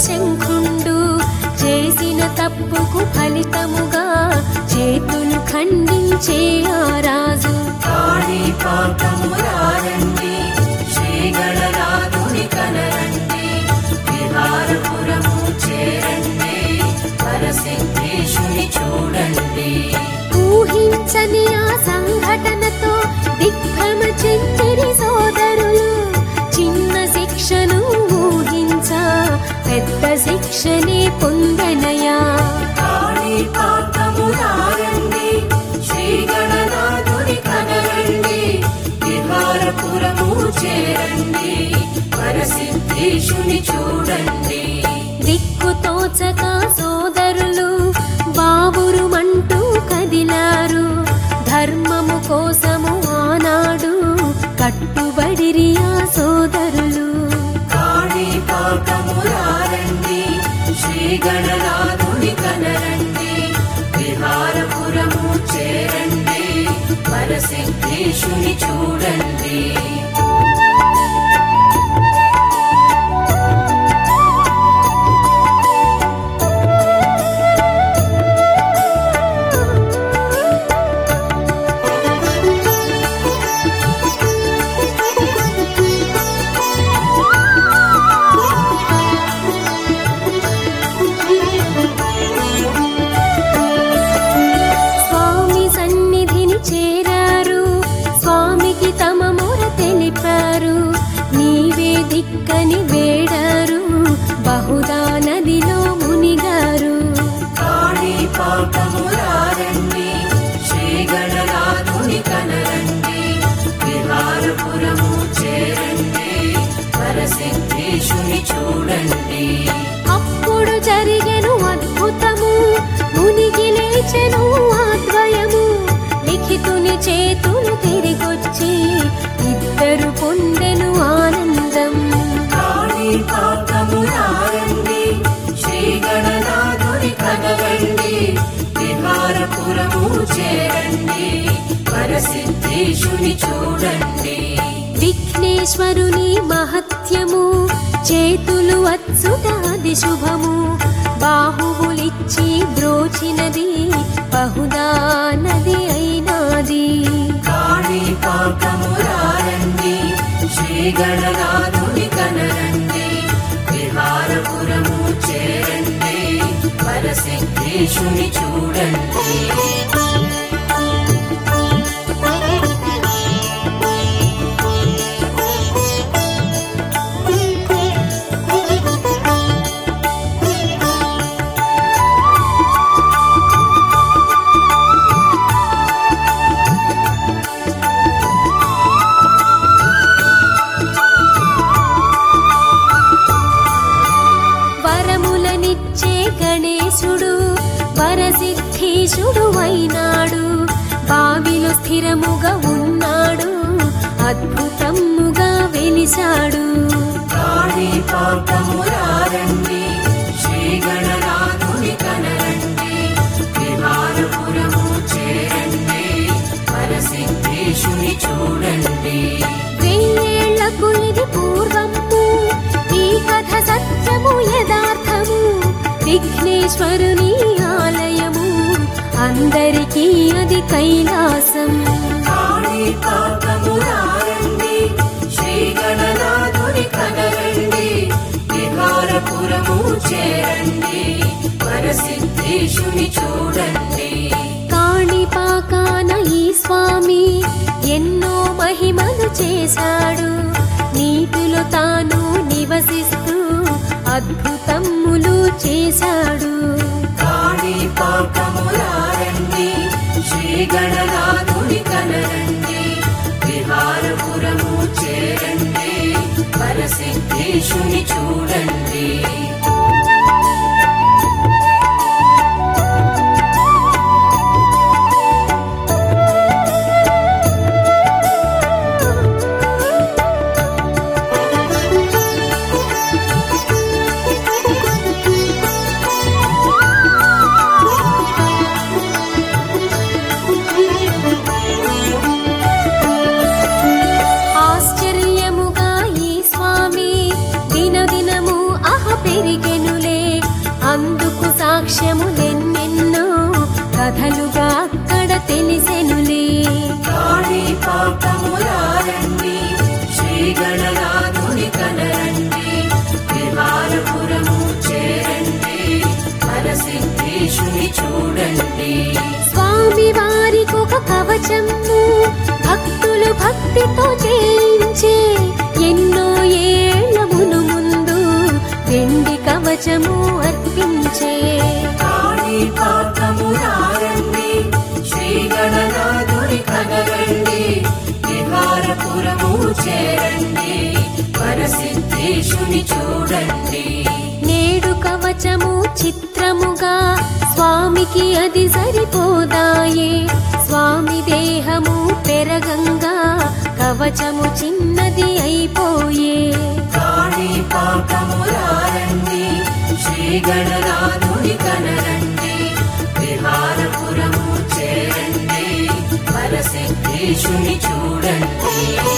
శంఖుండు చేసిన తప్పుకు ఫలితముగా చేతులు ఖండించే ఆ రాజు కాణిపాకము రారండి శ్రీగణనాథుని కనరండి విహారపురము చేరండి పరసిద్ధేశుని చూడండి ఊహించని ఆ సంఘటనతో దిగ్భ్రమ చెందిరి సోదరులు చిన్న శిక్షను ఊహించ పెద్ద శిక్షనే పొందనయా కాణిపాకము రారండి శ్రీగణనాథుని కనరండి విహారపురము చేరండి పరసిద్ధేశుని చూడండి దిక్కు తోచక సోదరులు బావురుమంటూ కదిలారు ధర్మము కోసము ఆనాడు కట్టుబడిరి ఆ సోదరులు కాణిపాకము రారండి శ్రీగణనాథుని కనరండి విహారపురము చేరండి పరసిద్ధేశుని చూడండి స్వామి సన్నిధిని చేరారు స్వామికి తమ మొర తెలిపారు నీవే దిక్కని వేడారు బహుదా నదిలో మునిగారు కాణిపాకము రారండి శ్రీగణనాథుని కనరండి విహారపురము చేరండి పరసిద్ధేశుని చూడండి అప్పుడు జరిగెను అద్భుతము మునిగి లేచెను ఆద్వయము లిఖితుని చేతులు తిరిగొచ్చి ఇద్దరు పొందెను ఆనందం కాణిపాకము రారండి శ్రీగణనాథుని కనరండి విహారపురము చేరండి పరసిద్ధేశుని చూడండి విఘ్నేశ్వరుని మహత్యము చేతులు అచ్చుతాది శుభము బాహువులిచ్చి బ్రోచినది బహుదా నది అయినాది కాణిపాకము రారండి శ్రీగణనాథుని కనరండి విహారపురము చేరండి పరసిద్ధేశుని చూడండి వరములనిచ్చే గణేశుడు వరసిద్ధీశుడు అయినాడు బావిలో స్థిరముగా ఉన్నాడు అద్భుతముగా వెలిశాడు కాణిపాకము రారండి శ్రీగణనాథుని కనరండి విహారపురము చేరండి పరసిద్ధేశుని చూడండి వెయ్యేళ్లకు ఇది పూర్వము ఈ కథ సత్యము యథార్థము విఘ్నేశ్వరుని ఆలయము అందరికీ అది కైలాసం కాణిపాకము రారండి శ్రీగణనాథుని కనరండి విహారపురము చేరండి పరసిద్ధేశుని చూడండి కాణిపాకాన ఈ స్వామి ఎన్నో మహిమలు చేశాడు నీటిలో తాను నివసిస్తూ అద్భుతములు చేశాడు కాణిపాకము రారండి శ్రీగణనాథుని కనరండి విహారపురము చేరండి పరసిద్ధేశుని చూడండి ఆశ్చర్యముగా ఈ స్వామి దినదినము అహ కథలుగా అక్కడ తెలిసెనులే కాణిపాకములారండి శ్రీ గణనాథుని కనరండి విహారపురము చేరండి పరసిద్ధేశుని చూడండి స్వామి వారికొక కవచము భక్తులు భక్తితో చేయించే ఎన్నో ఏళ్ల మును ముందు వెండి కవచము అర్పించే కాణిపాకములారండి శ్రీ గణనాథుని కనరండి విహారపురము చేరండి పరసిద్ధేశుని చూడండి నేడు కవచము చిత్రముగా స్వామికి అది సరిపోదాయే స్వామి దేహము పెరగంగా కవచము చిన్నది అయిపోయే కాణిపాకములారండి శ్రీ గణనాథుని కనరండి విహారపురము చేరండి పరసిద్ధేశుని చూడండి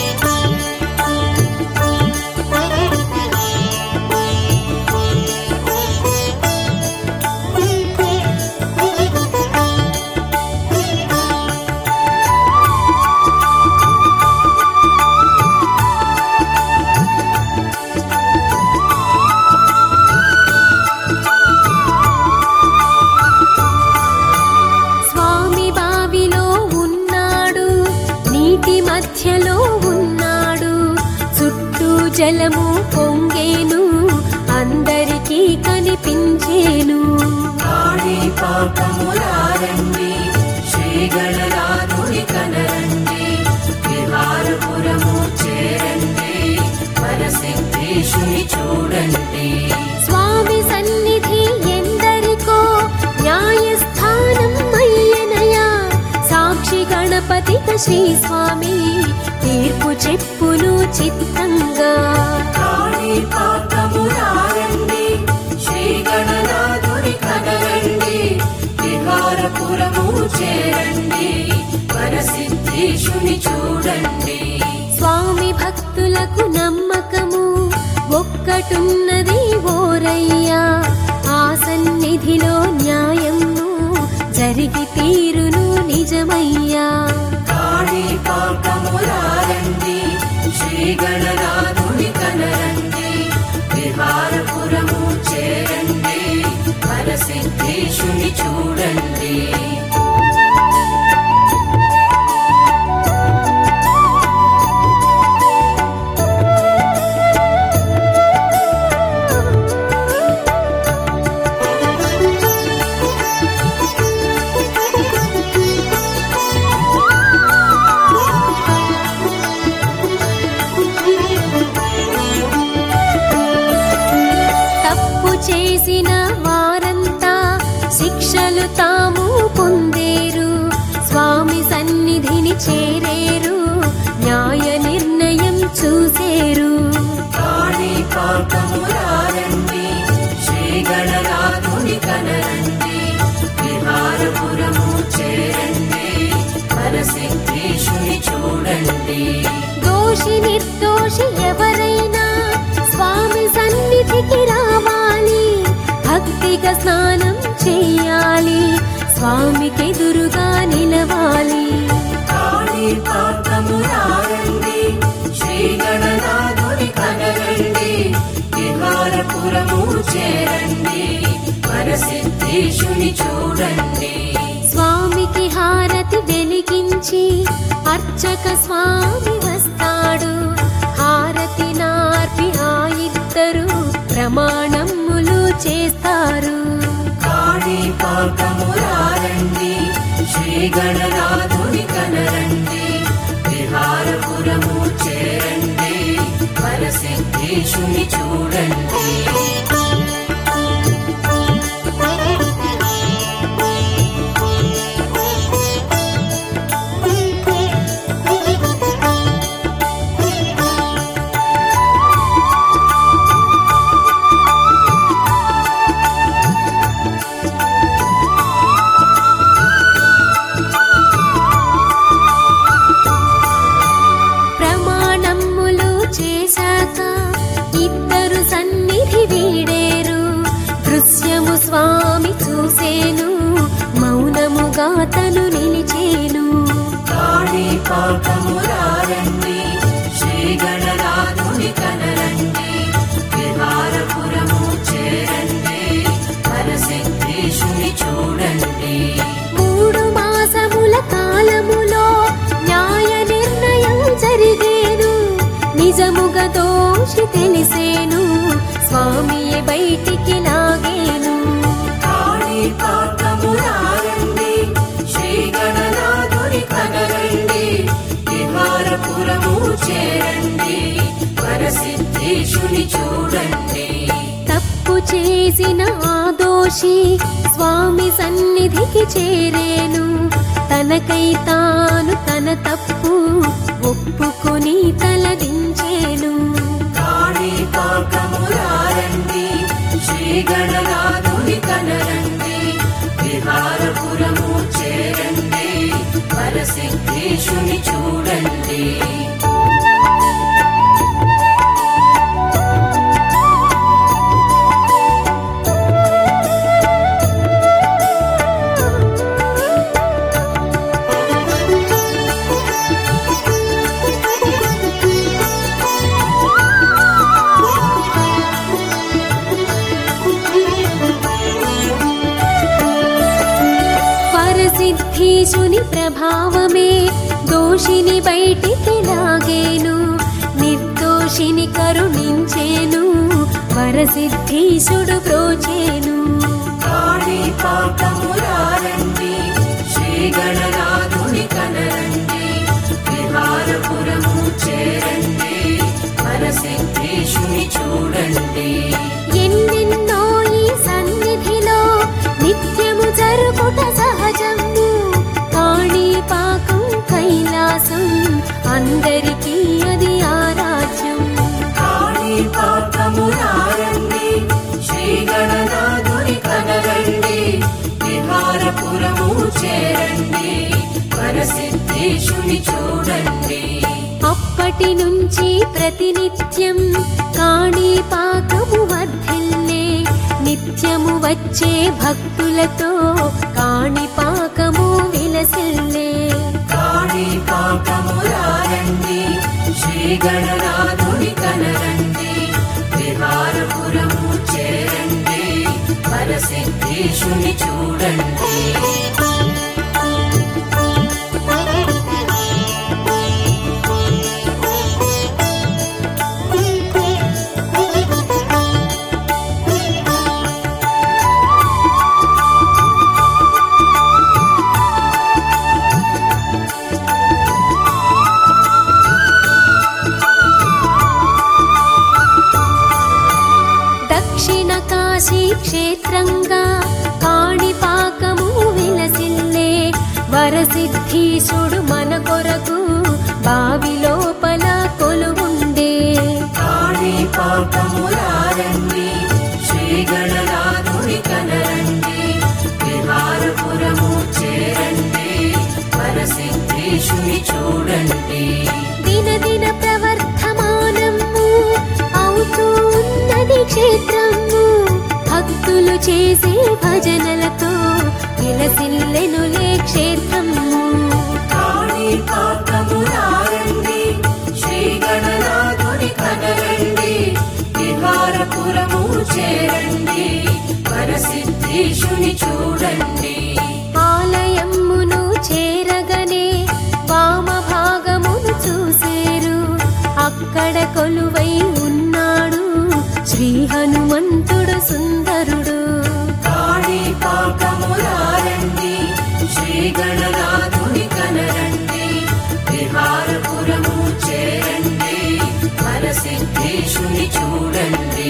స్వామి బావిలో ఉన్నాడు నీటి మధ్యలో ఉన్నాడు చుట్టూ జలము పొంగేను అందరికీ కనిపించేను కాణిపాకములారండి శ్రీ గణనాథుని కనరండి విహారపురము చేరండి పరసిద్ధేశుని చూడండి స్వామి సన్నిధి ఎందరికో న్యాయస్థానం అయ్యనయా సాక్షి గణపతిక శ్రీ స్వామి తీర్పు చెప్పును చిత్తంగా కాణిపాకములారండి శ్రీ గణనాథుని కనరండి విహారపురము చేరండి పరసిద్ధేశుని చూడండి స్వామి భక్తులకు నమ్మకము ఒక్కటున్నది ఓరయ్యా ఆ సన్నిధిలో న్యాయము జరిగి తీరును నిజమయ్యా కాణిపాకములారండి శ్రీ గణనాథుని కనరండి విహారపురము చేరండి పరసిద్ధేశుని చూడండి తప్పు చేసిన వారంతా శిక్షలు తాము పొందేరు స్వామి సన్నిధిని చేరేరు న్యాయ నిర్ణయం చూసేరు కాణిపాకములారండి శ్రీ గణనాథుని కనరండి విహారపురము చేరండి పరసిద్ధేశుని చూడండి దోషి నిర్దోషి ఎవరైనా స్వామి సన్నిధికి రావాలి భక్తిగా స్నానం చెయ్యాలి స్వామికి ఎదురుగా నిలవాలి కాణిపాకములారండి శ్రీ గణనాథుని కనరండి విహారపురము చేరండి పరసిద్ధేశుని చూడండి స్వామికి హారతి వెలిగించి అర్చక స్వామి వస్తాడు హారతి నార్పి ఆ ఇద్దరు ప్రమాణములు చేస్తారు కాణిపాకములారండి శ్రీ గణనాథుని కనరండి విహారపురము చేరండి పరసిద్ధేశుని చూడండి ప్రమాణములు చేశాక ఇద్దరు సన్నిధి స్థిరముగా తను నిలిచేను కాణిపాకమురారండి శ్రీ గణనాథుని కనరండి విహారపురము చేరండి పరసిద్ధేశుని చూడండి మూడు మాసముల కాలములో న్యాయ నిర్ణయం జరిగేను నిజముగా దోషి తెలిసేను స్వామియే బయటికి లాగేను కాణిపాకమురారండి శ్రీ గణనాథుని కనరండి విహారపురము చేరండి పరసిద్ధేశుని చూడండి తప్పు చేసిన ఆ దోషి స్వామి సన్నిధికి చేరేను తనకై తాను తన తప్పు ఒప్పుకొని తలదించేను కాణిపాకమురారండి శ్రీ గణనాథుని కనరండి విహారపురము చేరండి పరసిద్ధేశుని చూడండి పరసిద్ధీశుని ప్రభావమే దోషిని బయటికి లాగేను నిర్దోషిని కరుణించేను వరసిద్ధీశుడు ప్రోచేను కాణిపాకమురారండి శ్రీ గణనాథుని కనరండి విహారపురము చేరండి పరసిద్ధేశుని చూడండి ఎన్నెన్నో ఈ సన్నిధిలో నిత్యము జరుపుట సహజము కాణిపాకం కైలాసం అందరికీ అది ఆరాధ్యం కాణిపాకమురారండి శ్రీ గణనాథుని కనరండి విహారపురము చేరండి పరసిద్ధేశుని చూడండి అప్పటి నుంచి ప్రతినిత్యం కాణిపాకము వర్ధిల్లే నిత్యము వచ్చే భక్తులతో కాణిపాకము విలసిల్లే కాణిపాకమురారండి శ్రీ గణనాథుని కనరండి విహారపురము చేరండి పరసిద్ధేశుని చూడండి దక్షిణ కాశీ క్షేత్రంగా కాణిపాకము విలసిల్లే వరసిద్ధీశుడు మన కొరకు బావి లోపల కొలువుండే కాణిపాకమురారండి శ్రీ గణనాథుని కనరండి విహారపురము చేరండి పరసిద్ధేశుని చూడండి దినదిన ప్రవర్ధమానము అవుతూ ఉన్నది క్షేత్రము భక్తులు చేసే భజనలతో విలసిల్లెనులే క్షేత్రము కాణిపాకమురారండి శ్రీ గణనాథుని కనరండి విహారపురము చేరండి పరసిద్ధేశుని చూడండి ఆలయమును చేరగనే వామ భాగమును చూసేరు అక్కడ కొలువై ఉన్నాడు శ్రీ హనుమంతుడు సుందరుడు కాణిపాకమురారండి శ్రీ గణనాథుని కనరండి విహారపురము చేరండి పరసిద్ధేశుని చూడండి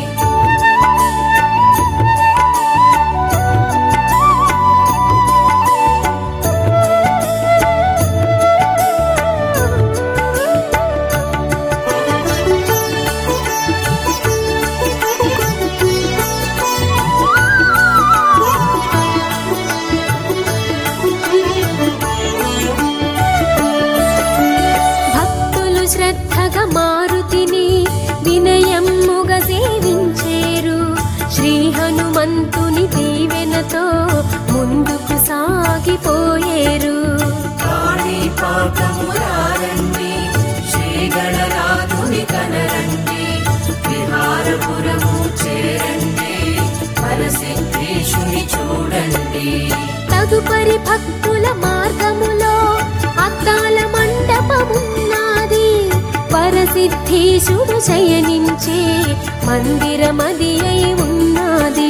భక్తులు శ్రద్ధగా మారుతిని వినయమ్ముగా సేవించేరు శ్రీ హనుమంతుని దీవెనతో ముందుకు సాగి సాగిపోయేరు కాణిపాకమురారండి శ్రీగణనాథుని కనరండి విహారపురము చేరండి పరసిద్ధేశుని చూడండి తదుపరి భక్తుల మార్గములో అద్దాల మండపమున్నది పరసిద్ధేశుడు శయనించే మందిరమది అయి ఉన్నది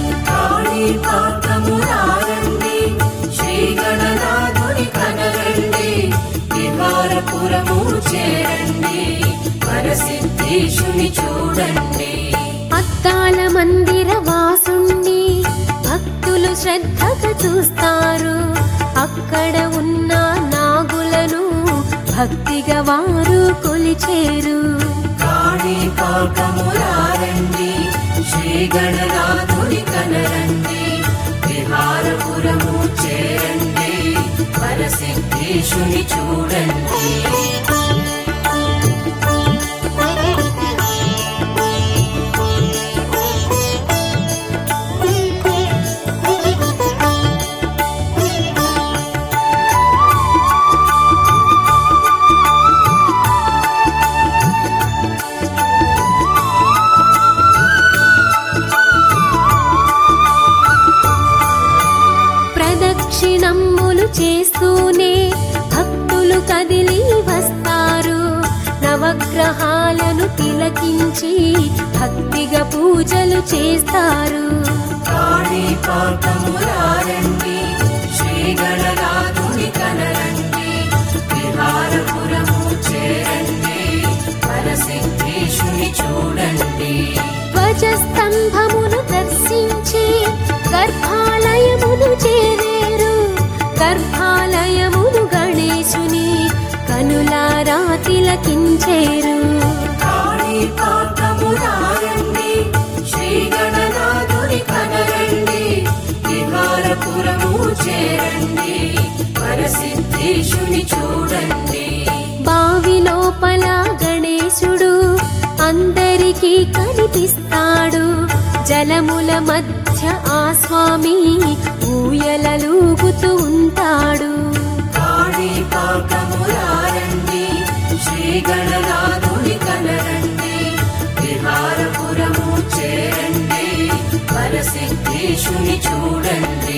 కాణిపాకమురారండి శ్రీగణనాథుని కనరండి విహారపురము చేరండి పరసిద్ధేశుని చూడండి అద్దాల మందిర వాసుణ్ణి భక్తులు శ్రద్ధగా చూస్తారు అక్కడ ఉన్న నాగులను భక్తిగా వారు కొలిచేరు కాణిపాకమురారండి శ్రీగణనాథుని కనరండి విహారపురము చేరండి పరసిద్ధేశుని చూడండి ప్రదక్షిణమ్ములు చేస్తూనే భక్తులు కదిలి వస్తారు నవగ్రహాలను తిలకించి భక్తిగా పూజలు చేస్తారు కాణిపాకమురారండి శ్రీగణనాథుని కనరండి విహారపురము చేరండి పరసిద్ధేశుని చూడండి ధ్వజస్తంభమును దర్శించి గర్భాలయమును చేరేరు గర్భాలయమును గణేశుని కనులారా తిలకించేరు కాణిపాకమురారండి శ్రీగణనాథుని కనరండి విహారపురము చేరండి పరసిద్ధేశుని చూడండి బావి లోపల గణేశుడు అందరికీ కనిపిస్తాడు జలముల మధ్య ఆ స్వామి ఊయలలూగుతూ ఉంటాడు కాణిపాకమురారండి శ్రీగణనాథుని కనరండి విహారపురము చేరండి పరసిద్ధేశుని చూడండి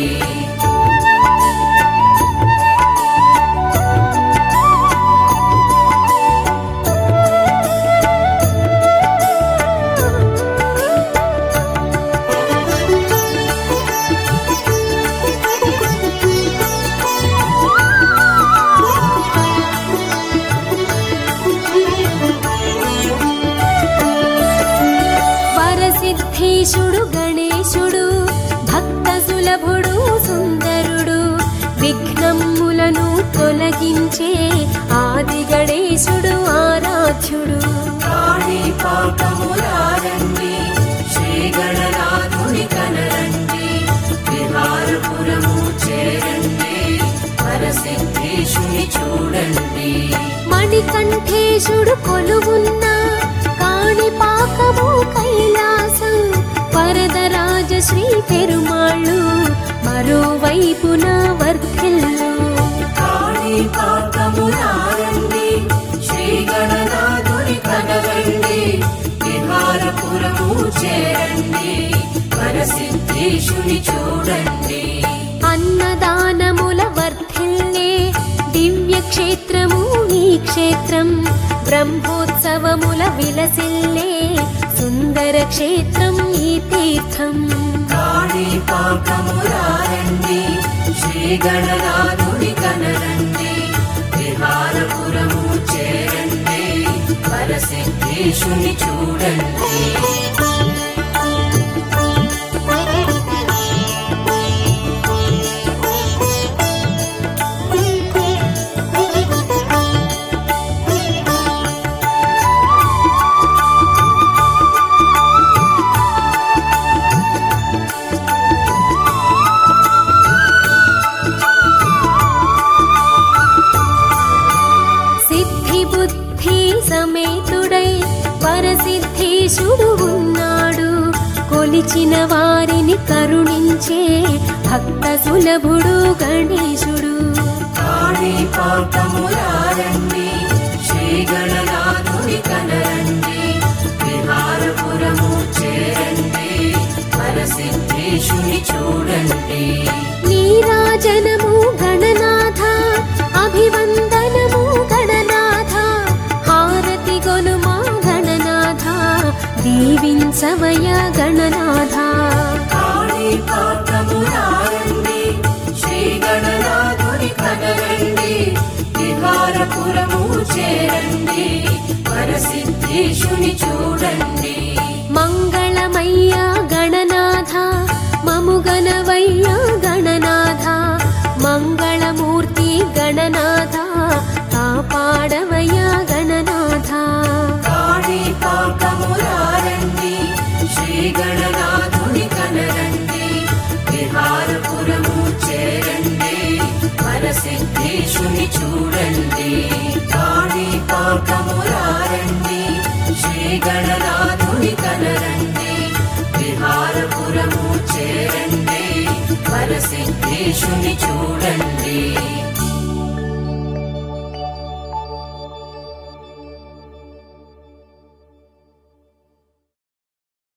వరసిద్ధేశుడు గణేశుడు భక్త సులభుడు సుందరుడు విఘ్నములను తొలగించే ఆది గణేశుడు ఆరాధ్యుడు కాణిపాకమురారండి శ్రీగణనాథుని కనరండి విహారపురము చేరండి పరసిద్ధేశుని చూడండి మణికంఠేశుడు కొలువున్న కాణిపాకము కైలాసం వరదరాజ శ్రీ పెరుమాళ్ళు మరోవైపున వర్ధిల్లు కాణిపాకమురారండి శ్రీగణనాథుని కనరండి విహారపురము చేరండి పరసిద్ధేశుని చూడండి అన్నదానముల వర్ధిల్లే దివ్య క్షేత్రము ఈ క్షేత్రం బ్రహ్మోత్సవముల విలసిల్లే సుందర క్షేత్రం ఈ తీర్థం కాణిపాకమురారండి శ్రీగణనాథుని కనరండి విహారపురము చేరండి పరసిద్ధేశుని చూడండి సిద్ధి బుద్ధి సమేతుడై పరసిద్ధేశుడు ఉన్నాడు కొలిచిన వారిని కరుణించే భక్త సులభుడు గణేశుడు కాణిపాకములారండి శ్రీ గణనాథుని కనరండి విహారపురము చేరండి పరసిద్ధేశుని చూడండి నీరాజనము గణనాథ అభివందనము గణనాథ హారతి గొనుమా గణనాథ దీవించవయ గణనాథ కాణిపాకములారండి శ్రీ గణనాథుని కనరండి విహారపురము చేరండి పరసిద్ధేశుని చూడండి మంగళమయ్య గణనాథ మముగనవయ్య గణనాథ మంగళమూర్తి గణనాథ కాపాడవయ్య గణనాథ కాణిపాకములారండి శ్రీ గణనాథుని కనరండి విహారపురము చేరండి పరసిద్ధేశుని చూడండి కాణిపాకములారండి శ్రీ గణనాథుని కనరండి విహారపురము చేరండి పరసిద్ధేశుని చూడండి